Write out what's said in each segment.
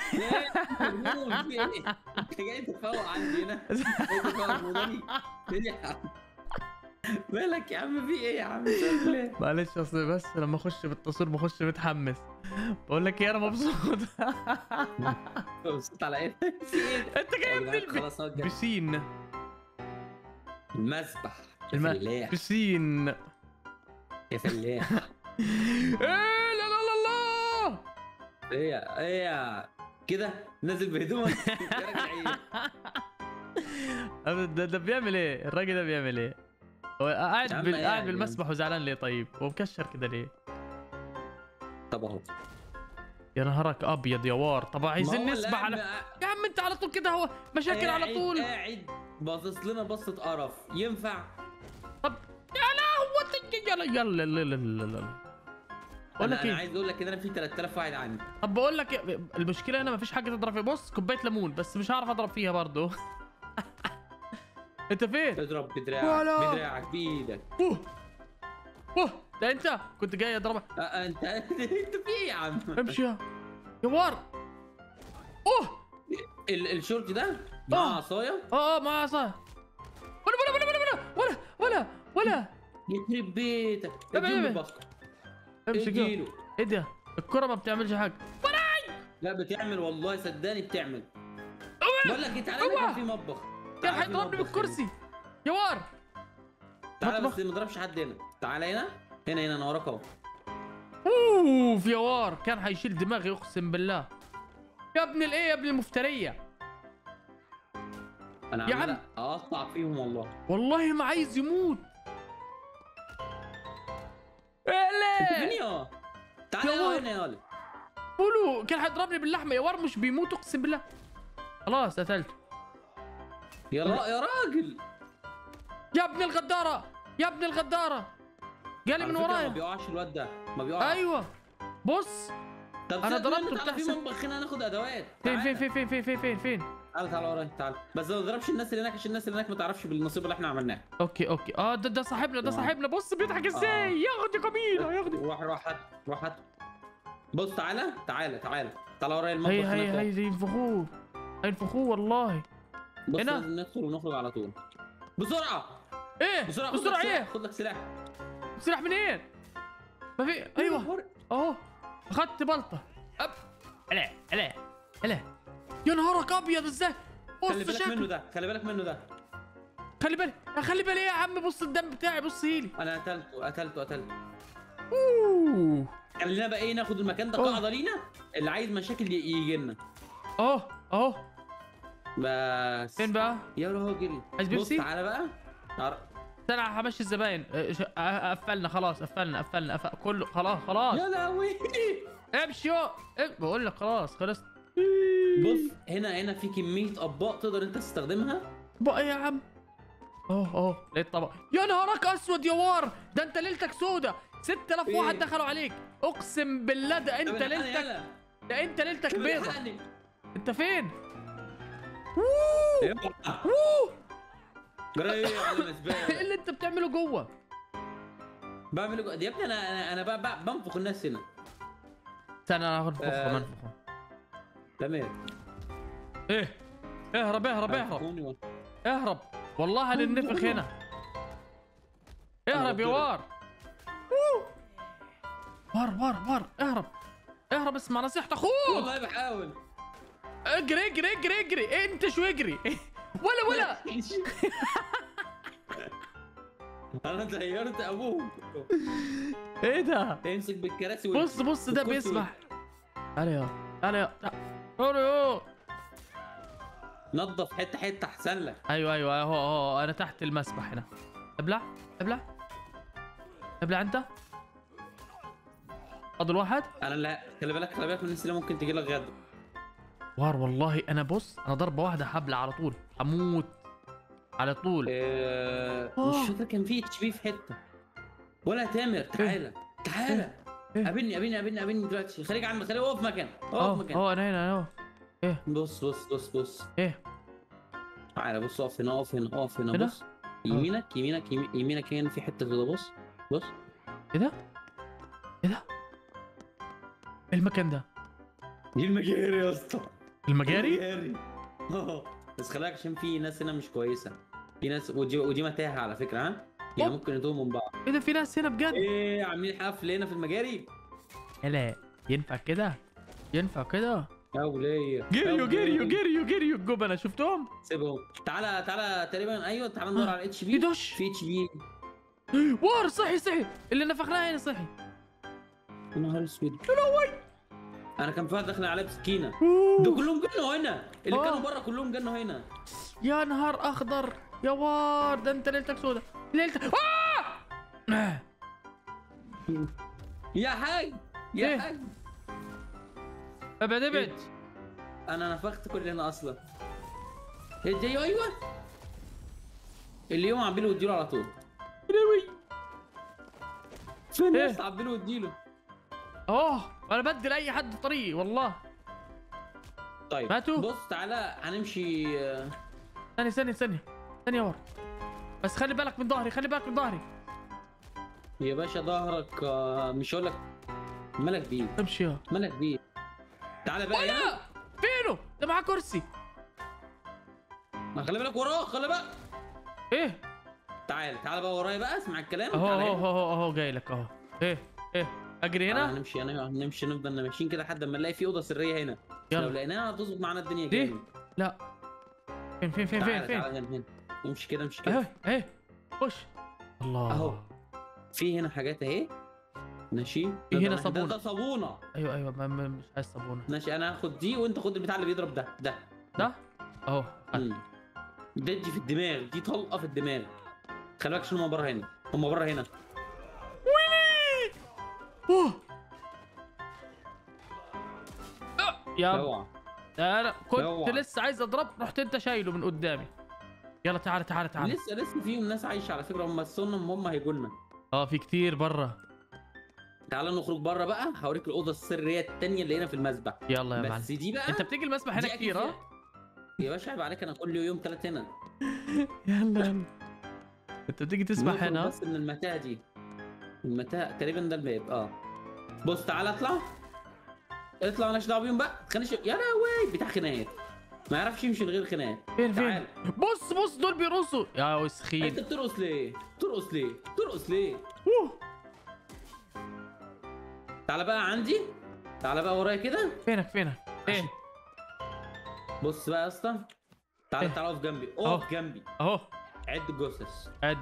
مجنون في ايه؟ انت جاي تفوق عندي هنا جاي تفوق مدني فين يا عم مالك يا عم في ايه يا عم شغل معلش اصل بس لما اخش في التصوير بخش متحمس بقول لك ايه انا مبسوط مبسوط على ايه؟ في ايه؟ انت جاي يا من جدعان البي- خلاص اهو جاي. بسين المسبح يا الم- فلاح بسين يا فلاح ايه لا لا لا لا ايه يا- ايه يا كده نازل بهدومك يا راجل عيب. أبدا ده, ده بيعمل ايه الراجل ده بيعمل ايه هو قاعد يا عم بال... إيه قاعد يعني؟ بالمسبح وزعلان ليه طيب هو مكشر كده ليه طب اهو يا نهارك ابيض يا وار طب عايزين ما هو نسبح لا، على يا عم انت على طول كده هو مشاكل على قاعد- طول قاعد باصص لنا بصة قرف ينفع طب يا لهوي يلا يلا يلا يلا يلا بقول انا لك انا ايه عايز اقول لك كده انا في 3000 واحد عندي طب بقول لك إيه، المشكله هنا مفيش حاجه تضرب فيها بص كوبايه ليمون بس مش هعرف اضرب فيها برضه انت فين تضرب بدراعك ولا. بدراعك بايدك اوه اوه ده انت كنت جاي اضربك أه، انت انت في ايه يا عم امشي يا يا وار اوه ال- الشورت ده مع آه. عصايه اه اه ما صار ولا ولا ولا ولا ولا ولا ولا يخرب بيتك طب اديله إيه؟ البصقه امشي كده اديله ايه ده الكره ما بتعملش حاجه لا بتعمل والله صدقني بتعمل بقول لك ايه تعالى أوعى. هنا كان في مطبخ كان تعالى في هيضربني مطبخ بالكرسي يا وار هنا. تعالى مطبخ. بس ما تضربش حد هنا تعالى هنا هنا هنا انا وراك اهو اوف يا وار كان هيشيل دماغي اقسم بالله يا ابن الايه يا ابن المفتريه انا يا عمال عم. اقطع فيهم والله والله ما عايز يموت انت فين ايه يا تعالى يا يلا ولد. هنا يا ولد قولوا كان هيضربني باللحمه يا وار مش بيموت اقسم بالله خلاص قتلته يا را- يا راجل يا ابن الغداره يا ابن الغداره جالي على من فكرة ما ورايا بيقعش الواد ده ما بيقعش ايوه بص طب أنا سيبنا ضربته تعالى في بتحسب. مطبخ هنا ناخد ادوات فين تعالى. فين فين فين فين فين فين فين تعالى تعالى ورايا تعالى بس ما تضربش الناس اللي هناك عشان الناس اللي هناك ما تعرفش بالنصيب اللي احنا عملناه اوكي اوكي اه ده ده صاحبنا ده آه. صاحبنا بص بيضحك ازاي ياخد يا جميله ياخد روح روح هات روح هات بص تعالى تعالى تعالى تعالى ورايا المطبخ هي هناك هي أهو. هي هينفخوه هينفخوه والله بص هنا. لازم ندخل ونخرج على طول بسرعه ايه بسرعه خد لك بسرعه سلاح، ايه خد لك سلاح سلاح منين ما في ايوه اهو اخدت بلطه اب الا الا الا يا نهارك ابيض ازاي بص خلي بالك منه شكله ده خلي بالك منه ده خلي بالك خلي بالي ايه يا عم بص الدم بتاعي بص هيلي انا قتلته قتلته قتلته اوه خلينا بقى ايه ناخد المكان ده أوه. قاعده لينا اللي عايز مشاكل ي- يجي لنا اهو اهو بس فين بقى يا راجل عايز بص بيبسي؟ تعالى بقى تعال- انا همشي الزباين اه، ش- اه، قفلنا خلاص قفلنا قفلنا قفل كله خلاص خلاص يا لهوي امشي يو اه، بقول لك خلاص خلصت بص هنا هنا في كميه اطباق تقدر انت تستخدمها بقى يا عم اهو اهو لقيت طبق يا نهارك اسود يا وار ده انت ليلتك سودة 6000 إيه؟ واحد دخلوا عليك اقسم بالله ده طب انت الحقني ليلتك يلا. ده انت ليلتك طب بيضة الحقني. انت فين ووو يلا. ووو جري على ايه المسبح اللي انت بتعمله جوه بعمل إيه؟ يا ابني انا انا انا ب- ب- بنفخ الناس هنا استنى انا هاخد فخه آه. منفخه تمام ايه اهرب اهرب اهرب هنفخوني و- اهرب والله هننفخ هنا اهرب يا أنا وار ووو. وار وار وار اهرب اهرب اسمع نصيحة اخوك والله بحاول اجري اجري اجري اجري انت شو اجري ولا ولا انا طيرت ابوهم ايه ده امسك بالكراسي وال- بص بص ده والكرسي بيسمح تعالى يا تعالى يا تعالى يا نظف حته حته احسن لك ايوه ايوه اهو اهو انا تحت المسبح هنا ابلع ابلع ابلع انت فاضل واحد انا لا خلي بالك خلي بالك من الناس اللي ممكن تجي لك غدا وار والله انا بص انا ضربه واحده هبلع على طول هموت على طول آه، آه. مش فاكر كان في اتش بي في حته ولا تامر تعالى تعالى إيه؟ قابلني قابلني قابلني قابلني دلوقتي خليك عم خليه اقف مكان اقف اه مكان اه انا هنا اهو بص بص بص بص ايه تعالى بص اقف هنا اقف هنا اقف هنا هنا؟ بص يمينك يمينك يمي- يمينك هنا في حته كده بص بص ايه ده ايه ده إيه المكان ده دي المجاري يا اسطى المجاري مجاري آه. بس خلي بالك عشان في ناس هنا مش كويسه في ناس ودي ودي متاهه على فكره ها يعني أوب. ممكن يدوم من بعض ايه ده في ناس هنا بجد ايه عاملين حفل هنا في المجاري هلا ينفع كده ينفع كده يا وليه جريوا يا جريوا وليه. جريوا جريوا الجبنه شفتهم سيبهم تعالى تعالى تقريبا ايوه تعالى ندور على اتش في بي دش في اتش بي وار صحي صحي اللي نفخناه هنا صحي يا نهار اسود انا كان في واحد داخل عليا بسكينه أوه. ده كلهم جنوا هنا اللي آه. كانوا بره كلهم جنوا هنا يا نهار اخضر يا وار ده انت ليلتك سودة ليلتك آه! آه. يا حاج إيه؟ يا حاج ابعد ابعد انا نفخت كل هنا اصلا هي جاي ايوه اليوم عبيله واديله على طول روي في إيه؟ ناس عبيله واديله اوه انا بدل اي حد طريقي والله طيب ماتوا؟ بص تعالى هنمشي آه، ثانية ثانية ثانية ثانية ورا بس خلي بالك من ظهري خلي بالك من ظهري يا باشا ظهرك آه، مش هقول لك مالك بيه امشي يا مالك بيه تعالى بقى هنا لا فينه ده معاه كرسي ما خلي بالك وراه خلي بالك ايه تعال تعال بقى ورايا بقى اسمع الكلام اهو تعالى اهو هنا. اهو اهو جاي لك اهو ايه ايه اجري تعالى هنا هنمشي هنا هنمشي نفضل ماشيين كده لحد ما نلاقي في اوضه سريه هنا لو يلا لقيناها هتظبط معانا الدنيا دي؟ جامد لا فين فين فين فين تعالى فين تعالى هنا هنا امشي كده امشي كده اهي اهي خش الله أهو. في هنا حاجات اهي ماشي في ده- هنا ده- صابونة. ده صابونه ايوه ايوه ما ما مش عايز صابونه ماشي انا هاخد دي وانت خد البتاع اللي بيضرب ده ده ده اهو مم. ده دي في الدماغ دي طلقه في الدماغ خلي بالك عشان هم بره هنا هم بره هنا اوه آه، يا اوعى انا كنت اوعى. لسه عايز اضرب رحت انت شايله من قدامي يلا تعال تعال تعال لسه لسه فيهم ناس عايشه على فكره هم السنم هم هيجوا لنا اه في كتير برا تعال نخرج بره بقى هوريك الاوضه السريه الثانيه اللي هنا في المسبح يلا يا معلم بس دي بقى انت بتيجي المسبح دي هنا أكيد كتير ها فيها- يا باشا عيب عليك انا كل يوم ثلاث هنا يلا يلا انت بتيجي تسبح نخرج هنا بس من المتاهه دي المتاهه تقريبا ده الباب اه بص تعال اطلع اطلع مالناش دعوه بيهم بقى تخليش يا لهوي بتاع خناقات ما يعرفش يمشي من غير خناقات فين تعال فين بص بص دول بيرقصوا يا انت وسخين بترقص ليه؟ ترقص ليه؟ ترقص ليه؟ أوه. تعالى بقى عندي تعالى بقى ورايا كده فينك فينك ايه بص بقى يا اسطى تعالى إيه؟ تعالى اقف جنبي أهو. اقف جنبي اهو عد الجثث قد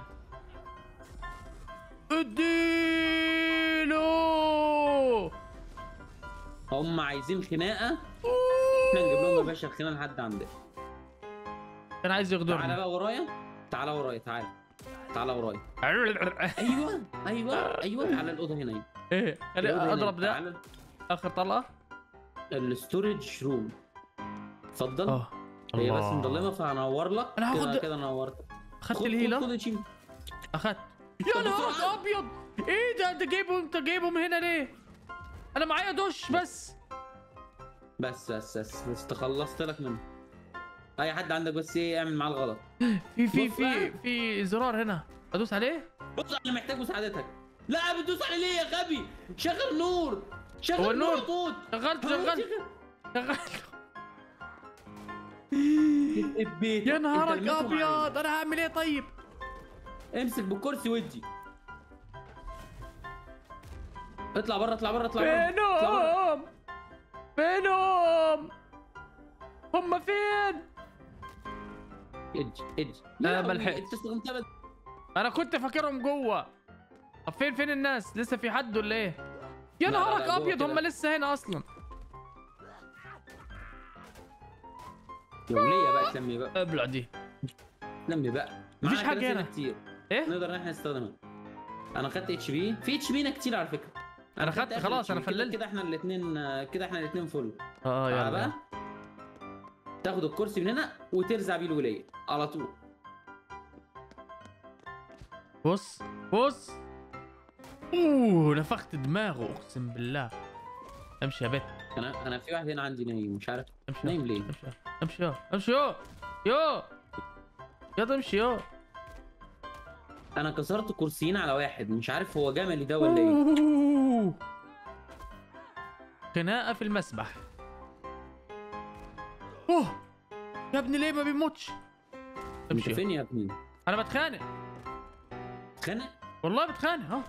اديله هم عايزين خناقه احنا نجيب لهم يا باشا الخناقه لحد عندنا كان عايز تعالى يغدرني بقى ورايا تعالى ورايا تعالى تعالى ورايا ايوه ايوه ايوه تعالى الاوضه هنا اهي. ايه خلي الأوضة هنا. اضرب ده تعالى اخر طلقه الستورج روم اتفضل اه هي بس الله. مضلمه فهنور لك أنا هاخد- كده كده نورت اخدت خد- الهيله خد الشيم. اخدت يا طب نهار بسرعة. ابيض ايه ده انت جايبهم انت جايبهم هنا ليه انا معايا دش بس بس بس بس بس تخلصت لك منه اي حد عندك بس ايه اعمل معاه الغلط في في بص في بقى. في زرار هنا ادوس عليه بص انا محتاج مساعدتك لا بتدوس عليه ليه يا غبي شغل النور شغل هو النور النور؟ يا طوط شغلت خلاص شغلت شغل. شغلت يخرب بيتك. يا أنت نهارك لميته معايا. ابيض انا هعمل ايه طيب امسك بالكرسي ودي اطلع بره اطلع بره اطلع بره اطلع بره فينهم فينهم هم فين ادي ادي لا، يا ما لهوي، لحقت. انت استخدمتها بس انا كنت فاكرهم جوه طب فين فين الناس لسه في حد ولا ايه يا لا، لا، لا، نهارك جوه ابيض كده. هم لسه هنا اصلا يا وليه بقى تلمي بقى ابلع دي تلمي بقى مفيش معانا حاجة كراسي هنا. كتير ايه نقدر ان احنا نستخدمها انا خدت اتش بي في اتش بي كتير على فكره أنا خدت آخر خلاص، HP. أنا كده- فللت. كده احنا الاثنين كده احنا الاثنين فل اه تعالى يلا بقى تاخد الكرسي من هنا وترزع بيه الوليه على طول بص بص اوه نفخت دماغه اقسم بالله امشي يا بت انا انا في واحد هنا عندي نايم مش عارف امشي نايم ليه امشي امشي يا امشي يا يا يا امشي يا انا كسرت كرسيين على واحد مش عارف هو جملي ده ولا ايه أوه. خناقه في المسبح يا ابني ليه ما بيموتش انت امشي فين يا ابني؟ انا بتخانق خانق والله بتخانق ها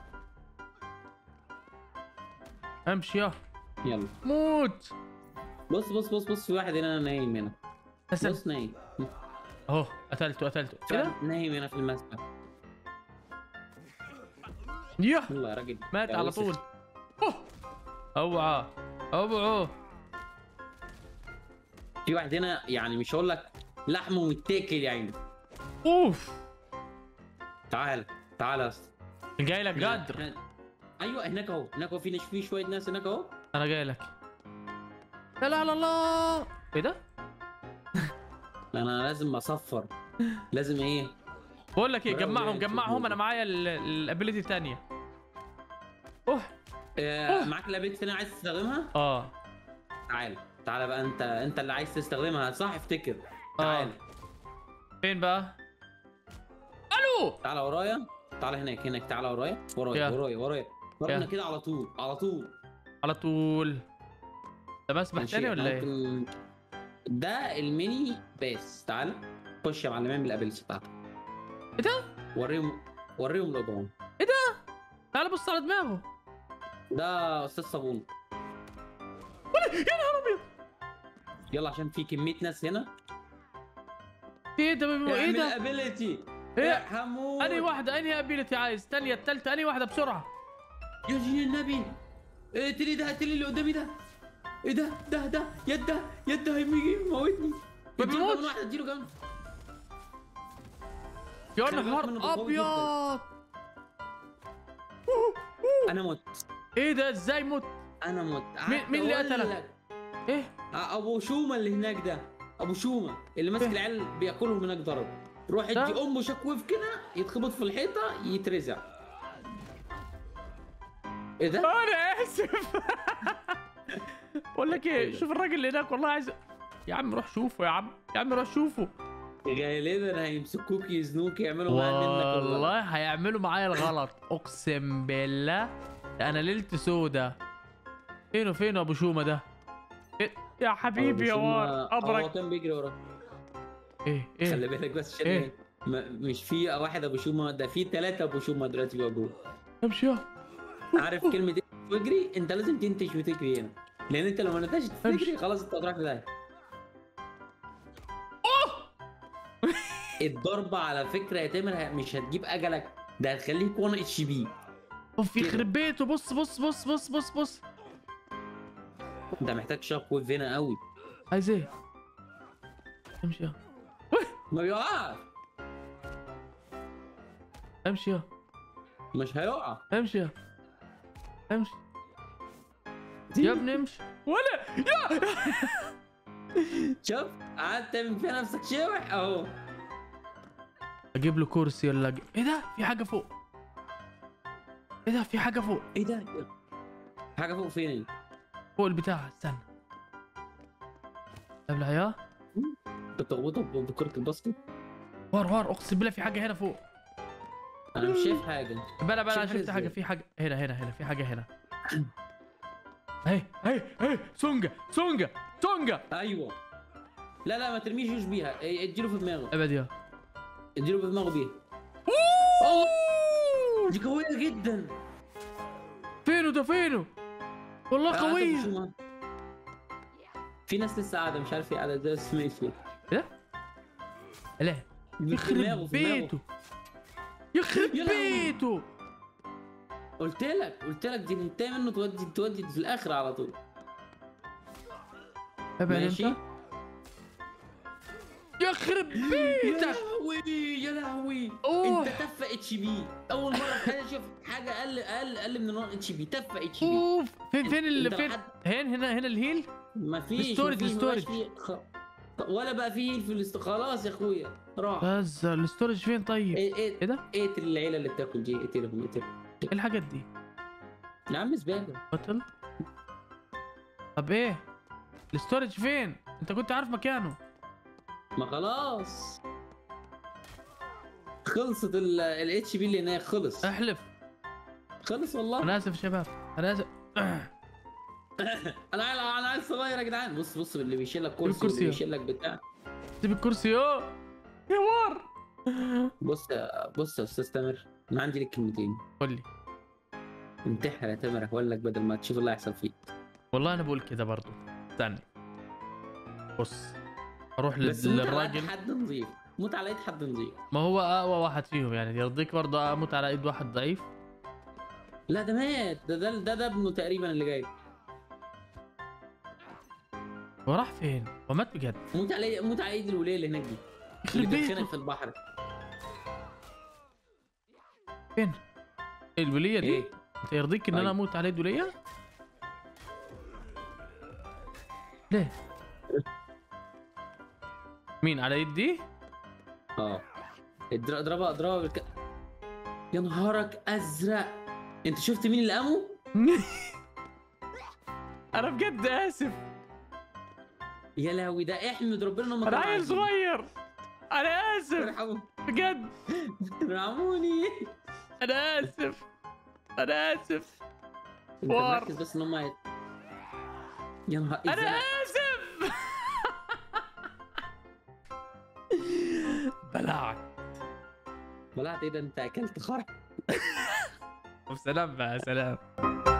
امشي يا يلا موت بص بص بص بص في واحد هنا نايم هنا بس بص نايم اهو قتلته قتلته في كده واحد نايم هنا في المسبح يا يلا يا راجل مات يا على وسخ. طول اوه اوعى اوعى في واحد هنا يعني مش هقول لك لحمه متاكل يا عيني اوف تعال تعال يا اسطى جاي لك قدر إحنا- ايوه هناك اهو هناك اهو في نش- في شويه ناس هناك اهو انا جاي لك لا لا لا لا ايه ده انا لازم اصفر لازم ايه بقول لك ايه براو جمعهم يعني جمعهم تشوفوا. انا معايا الابيلتي الثانيه اوه آه معاك لعبه ثانيه عايز تستخدمها اه تعال تعال بقى انت انت اللي عايز تستخدمها صح افتكر تعال فين بقى الو تعال ورايا تعال هناك هناك تعال ورايا ورايا يا. ورايا ورايا يا. ورانا كده على طول على طول على طول ده مسبح ماشي، تاني ولا ايه ممكن- ده الميني بس تعال خش يا معلمين بالابيلتي بتاعتك ايه ده وريهم وريهم الاجرام تعال بص على دماغه ده استاذ صابون يا نهار ابيض يلا عشان في كميه ناس هنا ايه ده ايه ده ابيلتي ايه يا حمود انهي واحده انهي ابيلتي عايز الثانيه الثالثه انهي واحده بسرعه يا دين النبي اقتلي ده اقتلي اللي قدامي ده ايه ده ده ده يد ده يد ده هيجي يموتني ما اديله بيموتش. كمان واحد اديله كمان يا خلي بالك منه، ده نهار قوي جداً. ابيض انا مت ايه ده ازاي مت انا مت مين- مين اللي قعدت أقول قتلك؟ لك. ايه ابو شومه اللي هناك ده ابو شومه اللي ماسك إيه؟ العيال بياكلهم هناك ضرب روح ده؟ ادي امه شكوف كده يتخبط في الحيطه يترزع ايه ده؟ انا اسف بقول لك إيه ايه ده؟ شوف الراجل اللي هناك والله عايز يا عم روح شوفه يا عم يا عم روح شوفه غالبا هيمسكوك يزنوك يعملوا معاك منك والله والله هيعملوا معايا الغلط اقسم بالله ده انا ليلتي سودا فينه فينه ابو شومه ده إيه؟ يا حبيبي يا أبو شومة- وار هو ابرك كان بيجري وراك ايه خلي ايه بالك بس عشان إيه؟ ايه ما- مش في واحد ابو شومه ده في ثلاثه ابو شومه دلوقتي جوه جوه امشي يا عارف كلمه إيه؟ واجري انت لازم تنتج وتجري هنا لان انت لو ما نتجتش امشي. تجري خلاص انت هتروح في داهيه الضربه على فكره يا تامر مش هتجيب اجلك ده هتخليك 1 اتش بي اوف كده. يخرب بيته بص بص بص بص بص بص انت محتاج شاك ويف هنا قوي عايز ايه امشي يا ما بيقعش امشي يا مش هيقع امشي يا امشي يا ابني امشي ولا يا شوف قعدت تعمل فيها نفسك شوح اهو اجيب له كرسي ولا أجيب... ايه ده في حاجه فوق ايه ده في حاجه فوق ايه ده حاجه فوق فين فوق البتاع استنى ابلع يا انت بتربطها بكره الباسكت وار وار اقسم بالله في حاجه هنا فوق انا مش شايف حاجه بلا بلا شوف حاجة شفت حاجه إزاي؟ في حاجه هنا هنا هنا في حاجه هنا اهي اهي اهي سونجا سونجا سونجا ايوه لا لا ما ترميش جوش بيها إيه، اديله في دماغه ابعد يا اديله في دماغه بيها أوه! دي قويه جدا فينه ده فينه والله قاعدة قويه بشومها. في ناس لسه قاعده مش عارف ايه قاعده ده اسمه ايه فيه. لا لا في دماغه، يخرب في دماغه. بيته يخرب يا لهوي. بيته قلت لك قلت لك دي انتهي منه تودي تودي في الاخر على طول ابعد ماشي انت يخرب يا بيتك لهوي يا لهوي أوه. انت تفه اتش بي اول مره في حياتي اشوف حاجه اقل اقل اقل من 1 اتش بي تفه اتش بي اوف فين فين اللي انت فين لحد- هين هنا هنا الهيل ما فيش الستورج، ما فيش- ما بقاش الستورج. فيه خ... ولا بقى فيه في الاست... خلاص يا اخويا راح بس الاستورج فين طيب ايه ايه ايه ده اقتل العيله اللي بتاكل دي اقتلهم اقتلهم ايه الحاجات دي يا عم زباله قتل طب ايه الاستورج فين انت كنت عارف مكانه ما خلاص خلصت الاتش بي اللي هناك خلص احلف خلص والله انا اسف يا شباب انا اسف انا عيل انا عيل صغير يا جدعان بص بص اللي بيشيل لك كرسي الكرسي. واللي بيشيل لك بتاع سيب الكرسي يو يا وار بص بص يا استاذ تامر انا عندي لك كلمتين قول لي انتحر يا تامر اقول لك بدل ما تشوف اللي هيحصل فيك والله انا بقول كده برضو استنى بص اروح بس لل- موت على قد للراجل حد نظيف موت على ايد حد نظيف ما هو اقوى واحد فيهم يعني يرضيك برضو اموت على ايد واحد ضعيف لا ده مات ده ده ده, ده ابنه تقريبا اللي جاي هو راح فين هو مات بجد موت على موت على ايد الوليه اللي هناك دي اللي يخرب بتتخانق بيته في البحر فين الولية دي ايه انت يرضيك ان انا أيوة. اموت على يد ولية ليه مين على يد دي اه اضرب- اضربها اضربها بالك... يا نهارك ازرق انت شفت مين اللي قامه؟ انا بجد اسف يا لهوي ده احمد ربنا انهم انا عيل صغير انا اسف ارحموا بجد ارحموني انا اسف انا اسف انت وار. مركز بس ان هم هيت... يا نهار انا ازرق اسف بلعت بلعت ايه ده انت اكلت خرا وسلام بقى سلام